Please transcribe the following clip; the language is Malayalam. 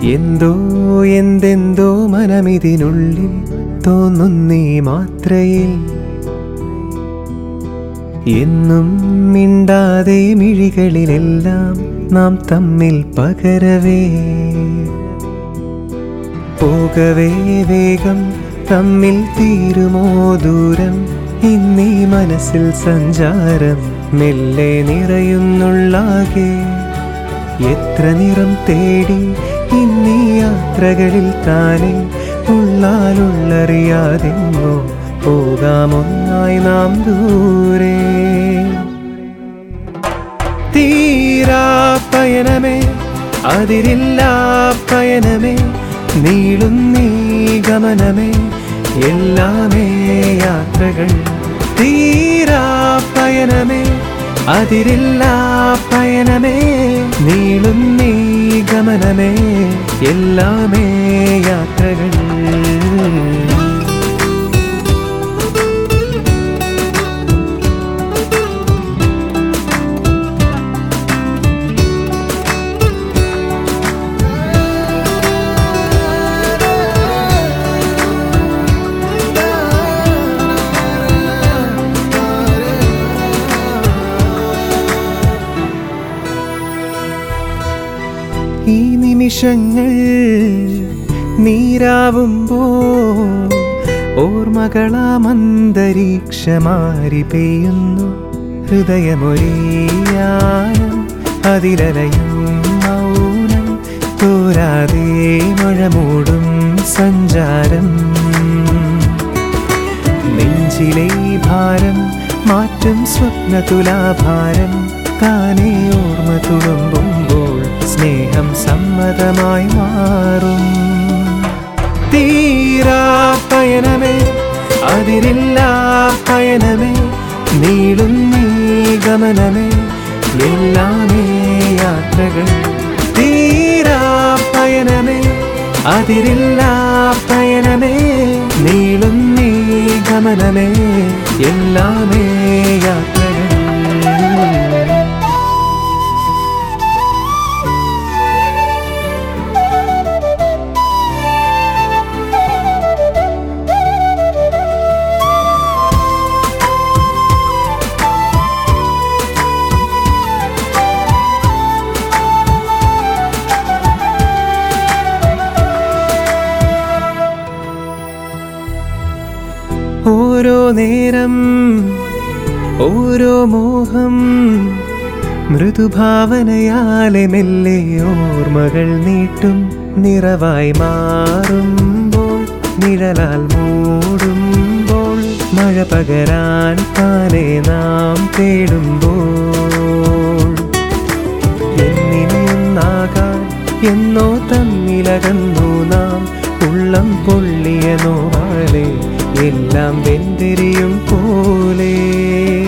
എന്തോ എന്തെന്തോ മനമിതിനുള്ളിൽ തോന്നുന്നീ മാത്രയിൽ എന്നും മിണ്ടാതെ മിഴികളിലെല്ലാം നാം തമ്മിൽ പകരവേ പോകവേ വേഗം തമ്മിൽ തീരുമോ ദൂരം ഇന്നീ മനസ്സിൽ സഞ്ചാരം മെല്ലെ നിറയുന്നുള്ളാകെ എത്ര നിറം തേടി ഇന്നീ യാത്രകളിൽ താനെ ഉള്ളാലുള്ളറിയാതെങ്ങോ പോകാമൊന്നായി നാം ദൂരെ തീരാ പയനമേ അതിരില്ല പയനമേ നീളുന്നീ ഗമനമേ എല്ലാമേ യാത്രകൾ തീരാ പയനമേ അതിരില്ല പയനമേ നീളുന്നീ ഗമനമേ എല്ലാമേ യാത്രകൾ ഈ നിമിഷങ്ങൾ നീരാവുമ്പോ ഓർമ്മകളാമന്തരീക്ഷമാരി പെയ്യുന്നു ഹൃദയമൊരിയാനം അതിലലയും മൗനം തോരാതെ മഴ മൂടും സഞ്ചാരം നെഞ്ചിലെ ഈ ഭാരം മാറ്റും സ്വപ്നതുലാഭാരം താനേ ഓർമ്മ തുളുമ്പുമ്പോൾ സ്നേഹം സമ്മതമായി മാറും തീരാ പയനമേ അതിരില്ല പയനമേ നീളും നീ ഗമനമേ എല്ലാമേ യാത്രകൾ തീരാ പയനമേ അതിരില്ല പയനമേ നീളും നീ ഗമനമേ എല്ലാമേ യാത്രകൾ ഓരോ നേരം ഓരോ മോഹം മൃദുഭാവനയാലെ മെല്ലെ ഓർമ്മകൾ നീട്ടും നിറവായി മാറുമ്പോൾ നിഴലാൽ മൂടുമ്പോൾ മഴ പകരാൻ താനെ നാം തേടുമ്പോൾ എന്നിനെയൊന്നാകാൻ എന്നോ തമ്മിലകന്നു നാം ഉള്ളം പൊള്ളിയ നോവാലെ എല്ലാം വെന്തിരിയും പോലെ